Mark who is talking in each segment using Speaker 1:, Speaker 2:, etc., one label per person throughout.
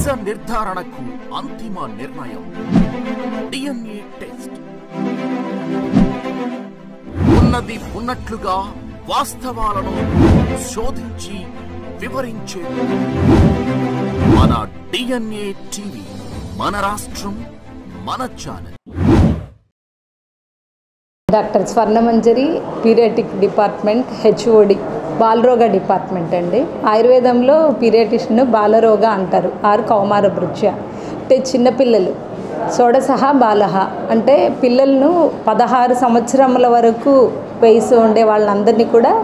Speaker 1: నిజ నిర్ధారణకు అంతిమ నిర్ణయం డిఎన్ఏ టెస్ట్ ఉన్నది ఉన్నట్లుగా వాస్తవాలను శోధించి వివరించే మన డిఎన్ఏ టీవీ మన రాష్ట్రం మన channel
Speaker 2: doctor Swarnamanjari paediatric department HOD బాలరోగ డిపార్ట్మెంట్ అండి ఆయుర్వేదంలో పీరియాటిషన్ బాలరోగ అంటారు ఆరు కౌమార భృత్య అంటే చిన్నపిల్లలు షోడసహ బాలహ అంటే పిల్లలను పదహారు సంవత్సరముల వరకు వయసు ఉండే వాళ్ళందరినీ కూడా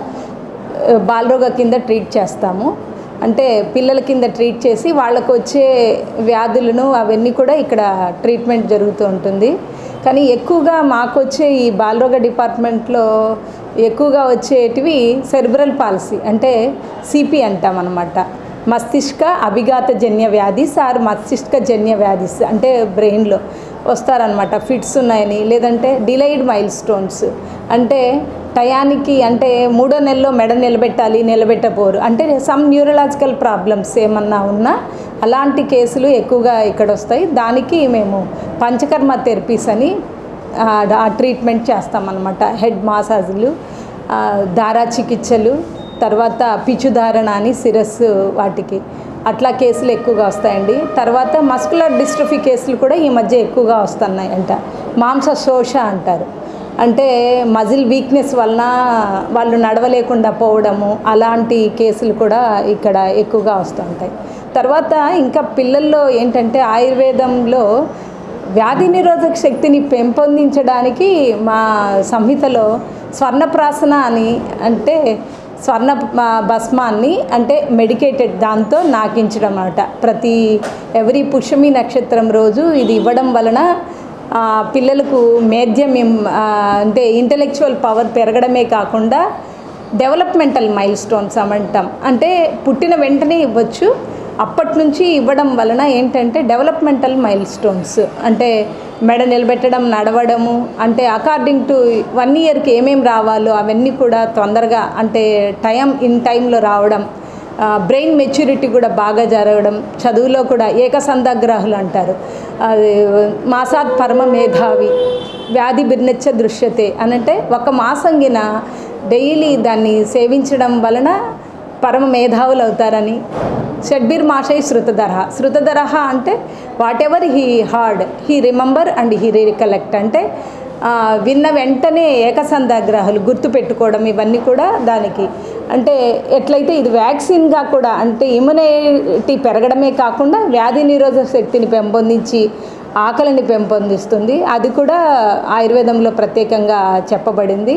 Speaker 2: ఆ, బాలరోగ కింద ట్రీట్ చేస్తాము అంటే పిల్లల కింద ట్రీట్ చేసి వాళ్ళకు వచ్చే వ్యాధులను అవన్నీ కూడా ఇక్కడ ట్రీట్మెంట్ జరుగుతూ ఉంటుంది కానీ ఎక్కువగా మాకు వచ్చే ఈ బాలరోగ డిపార్ట్మెంట్లో ఎక్కువగా వచ్చేటివి సెరిబ్రల్ పాలసీ అంటే సిపి అంటాం అనమాట మస్తిష్క అభిఘాత జన్య వ్యాధిస్ ఆర్ మస్తిష్క జన్య వ్యాధిస్ అంటే బ్రెయిన్లో వస్తారనమాట ఫిట్స్ ఉన్నాయని లేదంటే డిలైడ్ మైల్ స్టోన్స్ అంటే టయానికి అంటే మూడో నెలలో మెడ నిలబెట్టాలి నిలబెట్టపోరు అంటే సమ్ న్యూరలాజికల్ ప్రాబ్లమ్స్ ఏమన్నా ఉన్నా అలాంటి కేసులు ఎక్కువగా ఇక్కడ వస్తాయి దానికి మేము పంచకర్మ థెరపీస్ అని ఆ, ఆ ట్రీట్మెంట్ చేస్తామన్నమాట హెడ్ మసాజులు ఆ, దారా చికిత్సలు తర్వాత పిచుధారణ అని శిరస్సు వాటికి అట్లా కేసులు ఎక్కువగా వస్తాయండి తర్వాత మస్కులర్ డిస్ట్రఫీ కేసులు కూడా ఈ మధ్య ఎక్కువగా వస్తున్నాయి అంట మాంస శోష అంటారు అంటే మజిల్ వీక్నెస్ వలన వాళ్ళు నడవలేకుండా పోవడము అలాంటి కేసులు కూడా ఇక్కడ ఎక్కువగా వస్తుంటాయి తర్వాత ఇంకా పిల్లల్లో ఏంటంటే ఆయుర్వేదంలో వ్యాధి నిరోధక శక్తిని పెంపొందించడానికి మా సంహితలో స్వర్ణప్రాసన అని అంటే స్వర్ణ మ- భస్మాన్ని అంటే మెడికేటెడ్ దాంతో నాకించడం అన్నమాట ప్రతి ఎవరి పుష్యమి నక్షత్రం రోజు ఇది ఇవ్వడం వలన ఆ, పిల్లలకు మేధ్యం ఇం- ఆ, అంటే ఇంటలెక్చువల్ పవర్ పెరగడమే కాకుండా డెవలప్మెంటల్ మైల్ స్టోన్స్ అమంటాం అంటే పుట్టిన వెంటనే ఇవ్వచ్చు అప్పటి నుంచి ఇవ్వడం వలన ఏంటంటే డెవలప్మెంటల్ మైల్ స్టోన్స్ అంటే మెడ నిలబెట్టడం నడవడము అంటే అకార్డింగ్ టు వన్ ఇయర్కి ఏమేమి రావాలో అవన్నీ కూడా తొందరగా అంటే టైం ఇన్ టైంలో రావడం బ్రెయిన్ మెచ్యూరిటీ కూడా బాగా జరగడం చదువులో కూడా ఏకసంధాగ్రాహులు అంటారు అది మాసాత్ పరమ మేధావి వ్యాధి బిర్నెచ్చ దృశ్యతే అనంటే ఒక మాసంగిన డైలీ దాన్ని సేవించడం వలన పరమ మేధావులు అవుతారని షడ్బీర్ మాషై శృతధర శృతధర అంటే whatever he heard he remember and he recollect అంటే ఆ, విన్న వెంటనే ఏకసంధాగ్రహాలు గుర్తుపెట్టుకోవడం ఇవన్నీ కూడా దానికి అంటే ఎట్లయితే ఇది వ్యాక్సిన్గా కూడా అంటే ఇమ్యూనిటీ పెరగడమే కాకుండా వ్యాధి నిరోధక శక్తిని పెంపొందించి ఆకలిని పెంపొందిస్తుంది అది కూడా ఆయుర్వేదంలో ప్రత్యేకంగా చెప్పబడింది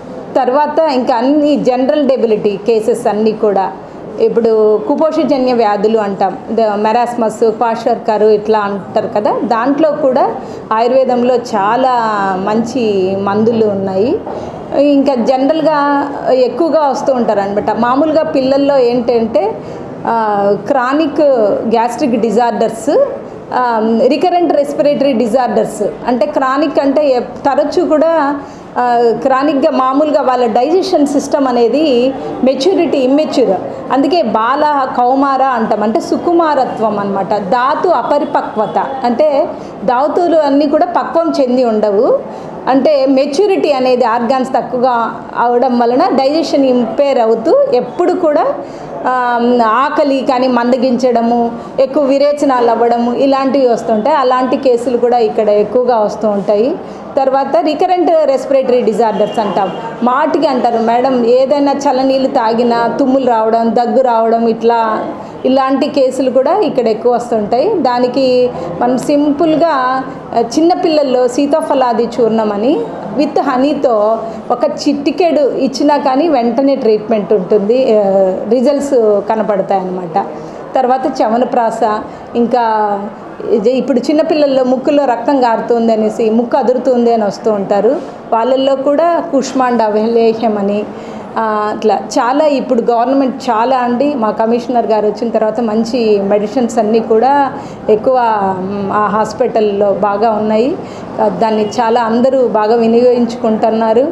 Speaker 2: తర్వాత ఇంకా అన్ని జనరల్ డెబిలిటీ కేసెస్ అన్నీ కూడా ఇప్పుడు కుపోషజన్య వ్యాధులు అంటాం మెరాస్మస్ క్వాషర్కరు ఇట్లా అంటారు కదా దాంట్లో కూడా ఆయుర్వేదంలో చాలా మంచి మందులు ఉన్నాయి ఇంకా జనరల్గా ఎక్కువగా వస్తూ ఉంటారు అనమాట మామూలుగా పిల్లల్లో ఏంటంటే chronic gastric disorders recurrent respiratory disorders అంటే క్రానిక్ అంటే ఎప్- తరచూ కూడా క్రానిక్గా మామూలుగా వాళ్ళ డైజెషన్ సిస్టమ్ అనేది మెచ్యూరిటీ ఇమ్మెచ్యూర్ అందుకే బాల కౌమార అంటాం అంటే సుకుమారత్వం అనమాట ధాతు అపరిపక్వత అంటే ధాతులు అన్నీ కూడా పక్వం చెంది ఉండవు అంటే మెచ్యూరిటీ అనేది ఆర్గాన్స్ తక్కువగా అవడం వలన డైజెషన్ ఇంపేర్ అవుతూ ఎప్పుడు కూడా ఆ, ఆకలి కానీ మందగించడము ఎక్కువ విరేచనాలు అవ్వడము ఇలాంటివి వస్తుంటాయి అలాంటి కేసులు కూడా ఇక్కడ ఎక్కువగా వస్తూ ఉంటాయి తర్వాత రికరెంట్ రెస్పిరేటరీ డిజార్డర్స్ అంటాం మాటికి అంటారు మేడం ఏదైనా చల్లనీళ్ళు తాగినా తుమ్ములు రావడం దగ్గు రావడం ఇట్లా ఇలాంటి కేసులు కూడా ఇక్కడ ఎక్కువ వస్తుంటాయి దానికి మనం సింపుల్గా ఆ, చిన్నపిల్లల్లో సీతాఫలాది చూర్ణం అని విత్ హనీతో ఒక చిట్టికెడు ఇచ్చినా కానీ వెంటనే ట్రీట్మెంట్ ఉంటుంది రిజల్ట్స్ కనపడతాయి అన్నమాట తర్వాత చవనప్రాస ఇంకా ఇది ఇప్పుడు చిన్నపిల్లల్లో ముక్కులో రక్తం గారుతుంది అనేసి ముక్కు అదురుతుంది అని వస్తూ ఉంటారు వాళ్ళల్లో కూడా కుష్మాండ అవలేహ్యం అని ఆ, అట్లా చాలా ఇప్పుడు గవర్నమెంట్ చాలా అండి మా కమిషనర్ గారు వచ్చిన తర్వాత మంచి మెడిసిన్స్ అన్నీ కూడా ఎక్కువ మ్, ఆ హాస్పిటల్లో బాగా ఉన్నాయి ఆ, దాన్ని చాలా అందరూ బాగా వినియోగించుకుంటున్నారు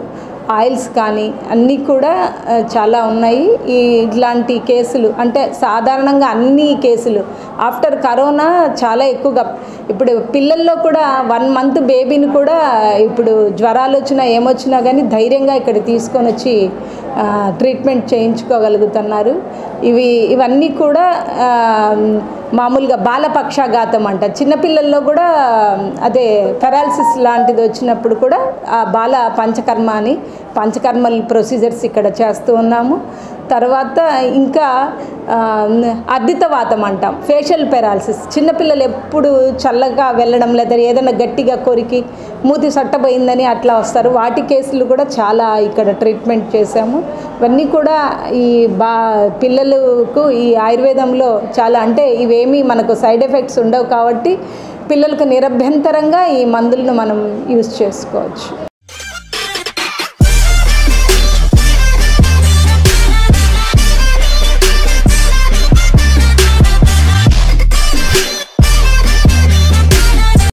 Speaker 2: ఆయిల్స్ కానీ అన్నీ కూడా ఆ, చాలా ఉన్నాయి ఈ ఇట్లాంటి కేసులు అంటే సాధారణంగా అన్ని కేసులు ఆఫ్టర్ కరోనా చాలా ఎక్కువగా ఇప్పుడు పిల్లల్లో కూడా వన్ మంత్ బేబీని కూడా ఇప్పుడు జ్వరాలు వచ్చినా ఏమొచ్చినా కానీ ధైర్యంగా ఇక్కడ తీసుకొని వచ్చి ఆ, ట్రీట్మెంట్ చేయించుకోగలుగుతున్నారు ఇవి ఇవన్నీ కూడా ఆ, మామూలుగా బాలపక్షాఘాతం అంట చిన్నపిల్లల్లో కూడా అదే పెరాలసిస్ లాంటిది వచ్చినప్పుడు కూడా ఆ బాల పంచకర్మ అని పంచకర్మల్ ప్రొసీజర్స్ ఇక్కడ చేస్తూ ఉన్నాము తర్వాత ఇంకా ఆ, అద్దితవాతం అంటాం ఫేషియల్ పెరాలసిస్ చిన్నపిల్లలు ఎప్పుడు చల్లగా వెళ్ళడం లేదా ఏదైనా గట్టిగా కొరికి మూతి సట్టబోయిందని అట్లా వస్తారు వాటి కేసులు కూడా చాలా ఇక్కడ ట్రీట్మెంట్ చేశాము ఇవన్నీ కూడా ఈ బా పిల్లలకు ఈ ఆయుర్వేదంలో చాలా అంటే ఇవేమీ మనకు సైడ్ ఎఫెక్ట్స్ ఉండవు కాబట్టి పిల్లలకు నిరభ్యంతరంగా ఈ మందులను మనం యూజ్ చేసుకోవచ్చు